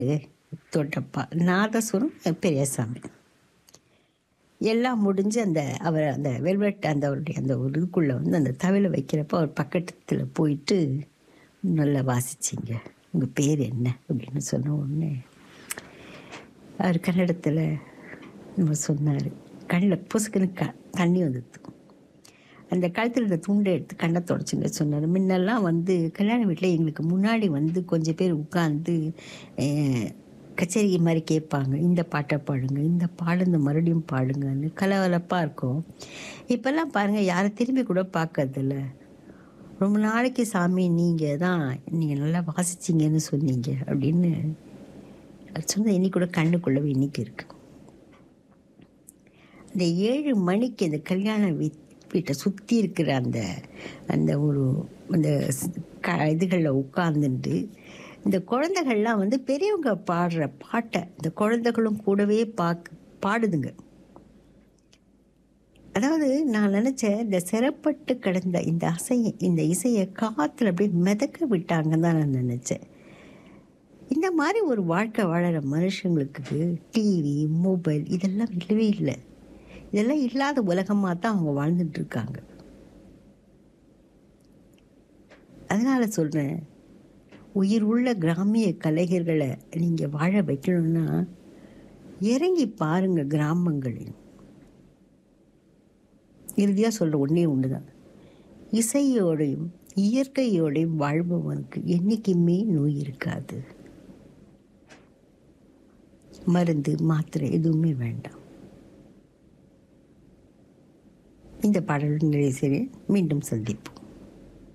தோட்டப்பா நாதசுரம் பெரியசாமி எல்லாம் முடிஞ்சு அந்த அவர் அந்த வெல்வெட் அந்த அவருடைய அந்த ஒரு இதுக்குள்ளே வந்து அந்த தவில வைக்கிறப்போ அவர் பக்கத்தில் போயிட்டு நல்லா வாசிச்சிங்க உங்கள் பேர் என்ன அப்படின்னு சொன்ன உடனே அவர் கன்னடத்தில் நம்ம சொன்னார் கண்ணில் புசுக்குன்னு க தண்ணி வந்தது அந்த கழுத்தில் இருந்த துண்டை எடுத்து கண்ணை தொடச்சுங்க சொன்னார் முன்னெல்லாம் வந்து கல்யாண வீட்டில் எங்களுக்கு முன்னாடி வந்து கொஞ்சம் பேர் உட்காந்து கச்சேரி மாதிரி கேட்பாங்க இந்த பாட்டை பாடுங்க இந்த பாடுங்க மறுபடியும் பாடுங்கன்னு கலகலப்பாக இருக்கும் இப்போல்லாம் பாருங்கள் யாரை திரும்பி கூட பார்க்கறதில்ல ரொம்ப நாளைக்கு சாமி நீங்கள் தான் நீங்கள் நல்லா வாசிச்சிங்கன்னு சொன்னீங்க அப்படின்னு அது சொன்ன இன்னைக்கு கூட கண்ணுக்குள்ளவே இன்னைக்கு இருக்கு அந்த ஏழு மணிக்கு அந்த கல்யாண வீ வீட்டை சுற்றி இருக்கிற அந்த அந்த ஒரு அந்த க இதுகளில் உட்காந்துட்டு இந்த குழந்தைகள்லாம் வந்து பெரியவங்க பாடுற பாட்டை இந்த குழந்தைகளும் கூடவே பாக் பாடுதுங்க அதாவது நான் நினச்சேன் இந்த சிறப்பட்டு கிடந்த இந்த அசையை இந்த இசையை காற்றுல அப்படியே மிதக்க விட்டாங்கன்னு தான் நான் நினச்சேன் இந்த மாதிரி ஒரு வாழ்க்கை வாழற மனுஷங்களுக்கு டிவி மொபைல் இதெல்லாம் இல்லவே இல்லை இதெல்லாம் இல்லாத உலகமாக தான் அவங்க வாழ்ந்துட்டு இருக்காங்க அதனால சொல்கிறேன் உயிர் உள்ள கிராமிய கலைஞர்களை நீங்கள் வாழ வைக்கணும்னா இறங்கி பாருங்க கிராமங்களில் இறுதியாக சொல்கிற ஒன்றே ஒன்று தான் இசையோடையும் இயற்கையோடையும் வாழ்பவனுக்கு என்றைக்குமே நோய் இருக்காது மருந்து மாத்திரை எதுவுமே வேண்டாம் இந்த பாடலுடன் நிறைவு செய்கிறேன் மீண்டும் சந்திப்போம்